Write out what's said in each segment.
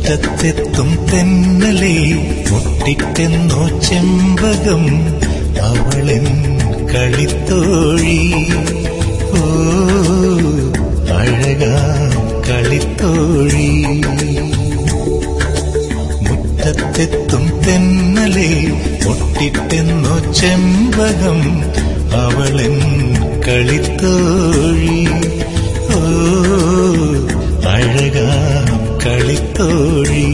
മുറ്റത്തെത്തും തെന്നലെ മുട്ടിട്ടെന്നോ ചെമ്പകം അവളെൻ കളിത്തോഴി ഓ അഴകാം കളിത്തോഴി മുറ്റത്തെത്തും തെന്നലെ മുട്ടിട്ടെന്നോ ചെമ്പകം അവളെൻ കളിത്തോഴി ഓ അഴകാം കളിത്തോഴി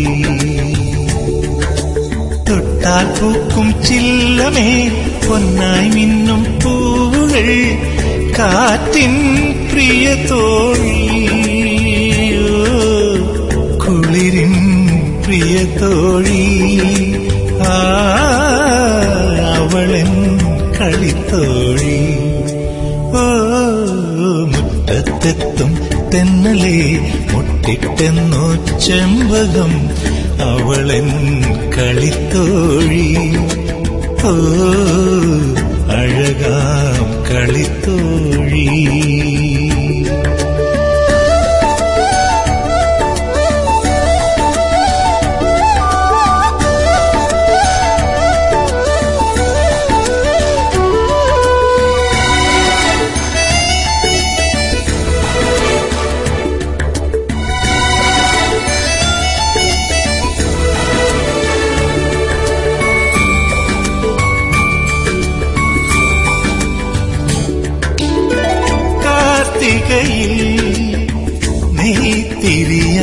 തൊട്ടാൽ പൂക്കും ചില്ലമേ പൊന്നായി മിന്നും പൂവുകൾ കാറ്റിൻ പ്രിയ തോഴി ഓ, കുളിരിൻ പ്രിയ തോഴി ആ അവളൻ കളിത്തോഴി ഓ മുറ്റത്തെത്തും തെന്നലെ മുട്ടിട്ടെന്നോ ചെമ്പകം അവളൻ കളിത്തോഴി ഓ അഴകാം കളിത്തോഴി കാർത്തികയിൽ നെയ്ത്തിരിയ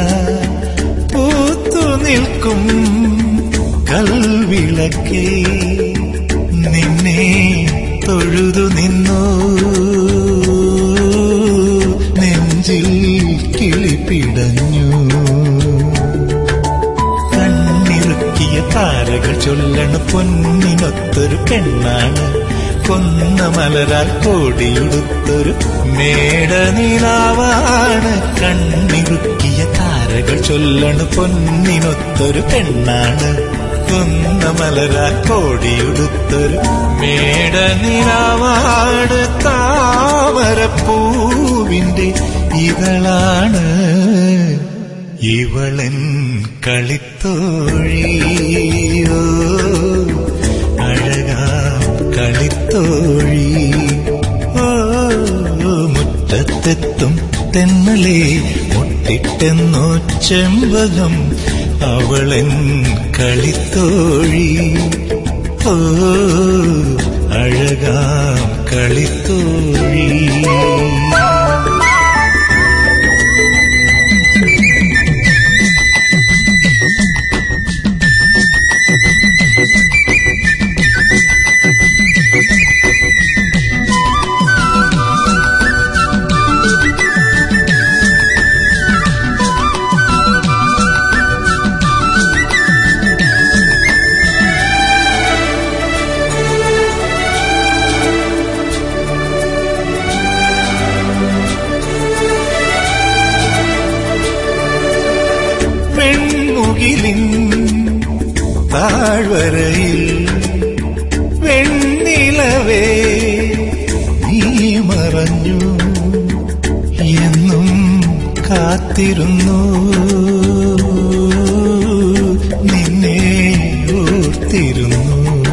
പൂത്തു നിൽക്കും കൽവിളക്കേ നിന്നെ തൊഴുതു നിന്നു നെഞ്ചിൽ കിളിപ്പിടഞ്ഞു കണ്ണിറുക്കിയ താരകൾ ചൊല്ലണ പൊന്നിനൊത്തൊരു പെണ്ണാണ് കൊന്ന മലരാൽ കോടിയുടുത്തൊരു മേടനിലാവാണ് കണ്ണിറുക്കിയ താരകൾ ചൊല്ലണ പൊന്നിനൊത്തൊരു പെണ്ണാണ് കൊന്ന മലരാൽ കോടിയുടുത്തൊരു മേടനിലാവാട് താമരപ്പൂവിന്റെ ഇതളാണ് ഇവളൻ കളിത്തോഴിയോ അഴകാം കളിത്തോഴി ഓ മുറ്റത്തെത്തും തെന്നലെ മുട്ടിട്ടെന്നോ ചെമ്പകം അവളൻ കളിത്തോഴി ഓ അഴകാം കളിത്തോഴി വെൺമുകിലിൻ താഴ്വരയിൽ വെണ്ണിലവേ നീ മറഞ്ഞു എന്നും കാത്തിരുന്നു നിന്നെ ഓർത്തിരുന്നു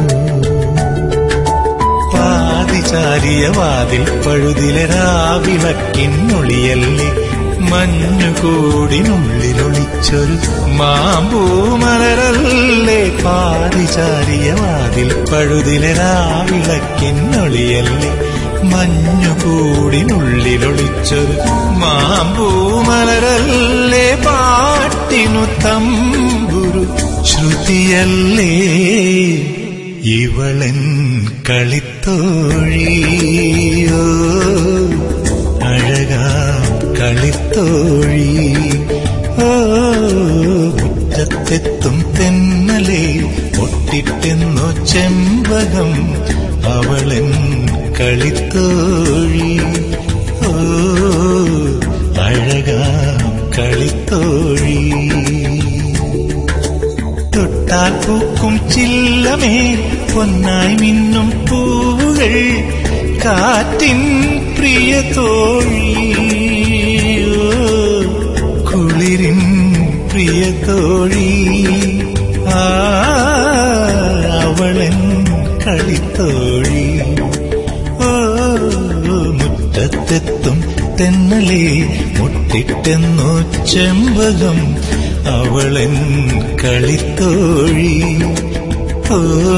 പാതിചാരിയ വാതിൽ പഴുതിലെ രാവിളക്കിന്നൊളിയല്ലേ മഞ്ഞുകൂടിനുള്ളിലൊളിച്ചൊരു മാമ്പൂമലരല്ലേ പാതിചാരിയ വാതിൽ പഴുതിലെ രാവിളക്കിന്നൊളിയല്ലേ മഞ്ഞുകൂടിനുള്ളിലൊളിച്ചൊരു മാമ്പൂമലരല്ലേ പാട്ടിനു തമ്പുരു ശ്രുതിയല്ലേ ഇവളൻ കളിത്തോഴിയോ അഴകാം കളിത്തോഴി ഓ മുറ്റത്തെത്തും തെന്നലെ പൊട്ടിട്ടെന്നോ ചെമ്പകം അവളൻ കളിത്തോഴി ഓ അഴകാം കളിത്തോഴി തൊട്ടാൽ പൂക്കും ചില്ലമേ പൊന്നായി മിന്നും പൂവുകൾ കാറ്റിൻ പ്രിയ തോഴി കുളിരിൻ പ്രിയ തോഴി ആ അവളൻ കളിത്തോഴി ഓ മുറ്റത്തെത്തും തെന്നലേ മുട്ടിട്ടെന്നോ ചെമ്പകം അവളൻ കളിത്തോഴി ഓ